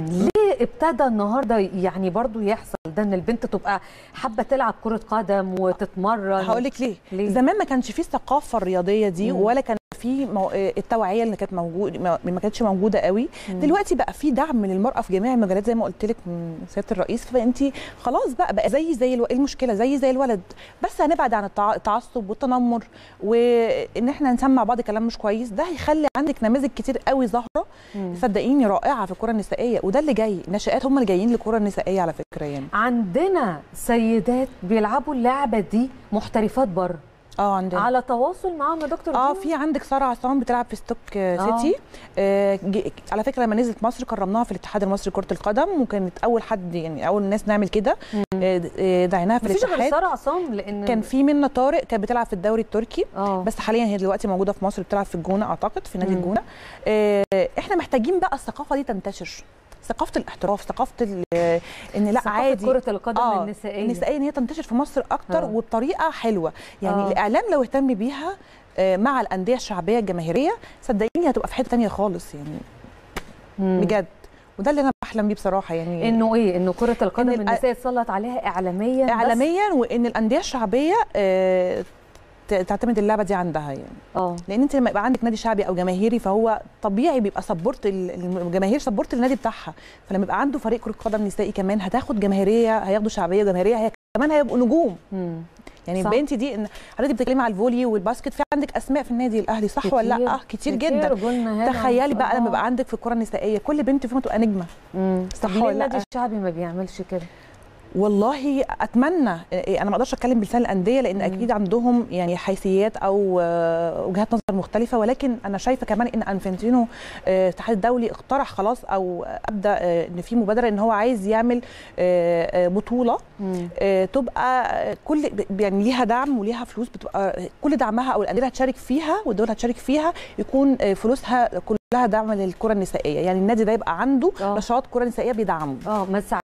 ليه ابتدى النهارده يعني برضو يحصل ده ان البنت تبقى حابه تلعب كره قدم وتتمرن هقول لك ليه. ليه؟ زمان ما كانش فيه الثقافه الرياضيه دي مم. ولا كان في مو... آه، التوعيه اللي كانت موجود ما ما كانتش موجوده قوي مم. دلوقتي بقى في دعم للمراه في جميع المجالات زي ما قلت لك من سياده الرئيس فانت خلاص بقى بقى زي زي الو... إيه المشكله زي زي الولد بس هنبعد عن التع... التعصب والتنمر وان احنا نسمع بعض كلام مش كويس ده هيخلي عندك نماذج كتير قوي ظاهره مم. صدقيني رائعه في الكره النسائيه وده اللي جاي الناشئات هم اللي جايين للكره النسائيه على فكره يعني عندنا سيدات بيلعبوا اللعبه دي محترفات بره اه عندنا على تواصل معاهم يا دكتور اه دينا؟ في عندك ساره عصام بتلعب في ستوك آه، آه. سيتي آه ج- على فكره لما نزلت مصر كرمناها في الاتحاد المصري لكره القدم وكانت اول حد يعني اول الناس نعمل كده آه، د- آه، دعيناها في مفيش غير الاتحاد ساره عصام لان كان في منى طارق كانت بتلعب في الدوري التركي اه بس حاليا هي دلوقتي موجوده في مصر بتلعب في الجونه اعتقد في نادي مم. الجونه آه، احنا محتاجين بقى الثقافه دي تنتشر ثقافه الاحتراف ثقافه ال- آه، ان لا ثقافة عادي كره القدم آه، النسائيه النسائيه ان هي تنتشر في مصر اكتر آه. وبطريقه حلوه يعني آه. الاعلام لو اهتم بيها آه، مع الانديه الشعبيه الجماهيريه صدقيني هتبقى في حته تانية خالص يعني مم. بجد وده اللي انا بحلم بيه بصراحه يعني انه ايه انه كره القدم إن الأ- النسائيه اتسلط عليها اعلاميا بس؟ اعلاميا وان الانديه الشعبيه آه، ت- تعتمد اللعبه دي عندها يعني اه لان انت لما يبقى عندك نادي شعبي او جماهيري فهو طبيعي بيبقى سبورت ال- الجماهير سبورت النادي بتاعها فلما يبقى عنده فريق كره قدم نسائي كمان هتاخد جماهيريه هياخدوا شعبيه جماهيريه هي كمان هيبقوا نجوم مم. يعني صح. بنتي دي ان حضرتك بتتكلمي على الفولي والباسكت في عندك اسماء في النادي الاهلي صح ولا لا كتير, جدا قلنا هنا تخيلي بقى لما آه. يبقى عندك في الكره النسائيه كل بنت فيهم تبقى نجمه مم. صح طب ليه ولا النادي لأ؟ الشعبي ما بيعملش كده والله اتمنى إيه، انا ما اقدرش اتكلم بلسان الانديه لان مم. اكيد عندهم يعني حيثيات او آه، وجهات نظر مختلفه ولكن انا شايفه كمان ان انفنتينو آه، الاتحاد الدولي اقترح خلاص او ابدا آه، ان في مبادره ان هو عايز يعمل آه، آه، بطوله مم. آه، تبقى آه، كل ب- يعني ليها دعم وليها فلوس بتبقى كل دعمها او الانديه اللي هتشارك فيها والدول هتشارك فيها يكون آه، فلوسها كلها دعم للكره النسائيه يعني النادي ده يبقى عنده آه. نشاط كره نسائيه بيدعمه اه بس